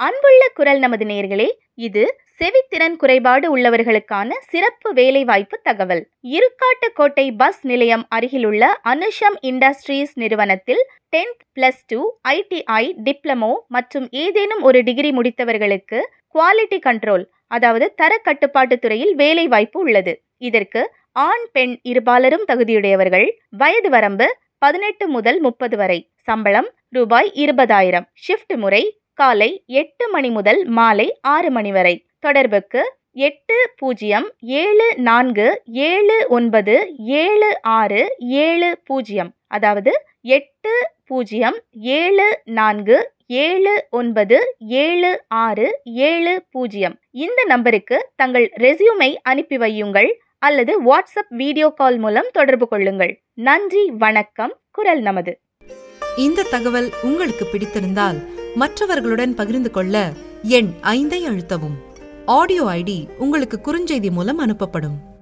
அன்புள்ள குரல் நமது நேயர்களே இது செவித்திறன் குறைபாடு உள்ளவர்களுக்கான சிறப்பு வேலைவாய்ப்பு தகவல் இருக்காட்டுக்கோட்டை பஸ் நிலையம் அருகிலுள்ள அனுஷம் இண்டஸ்ட்ரீஸ் நிறுவனத்தில் tenth plus two ITI diploma மற்றும் ஏதேனும் ஒரு டிகிரி முடித்தவர்களுக்கு குவாலிட்டி கண்ட்ரோல் அதாவது தர கட்டுப்பாட்டு துறையில் வேலை வாய்ப்பு உள்ளது இதற்கு ஆண் பெண் இருபாலரும் தகுதியுடையவர்கள் வயது வரம்பு பதினெட்டு முதல் முப்பது வரை சம்பளம் ரூபாய் இருபதாயிரம் ஷிஃப்ட் முறை காலை எட்டு மணி முதல் மாலை ஆறு மணி வரை தொடர்புக்கு எட்டு பூஜ்ஜியம் ஏழு நான்கு ஏழு ஒன்பது ஏழு ஆறு ஏழு பூஜ்ஜியம் அதாவது எட்டு பூஜ்ஜியம் ஏழு நான்கு ஏழு ஒன்பது ஏழு ஆறு ஏழு பூஜ்ஜியம் இந்த நம்பருக்கு தங்கள் ரெசியூமை அனுப்பி வையுங்கள் அல்லது வாட்ஸ்அப் வீடியோ கால் மூலம் தொடர்பு கொள்ளுங்கள் நன்றி வணக்கம் குரல் நமது இந்த தகவல் உங்களுக்கு பிடித்திருந்தால் மற்றவர்களுடன் பகிர்ந்து கொள்ள எண் ஐந்தை அழுத்தவும் ஆடியோ ஐடி உங்களுக்கு குறுஞ்செய்தி மூலம் அனுப்பப்படும்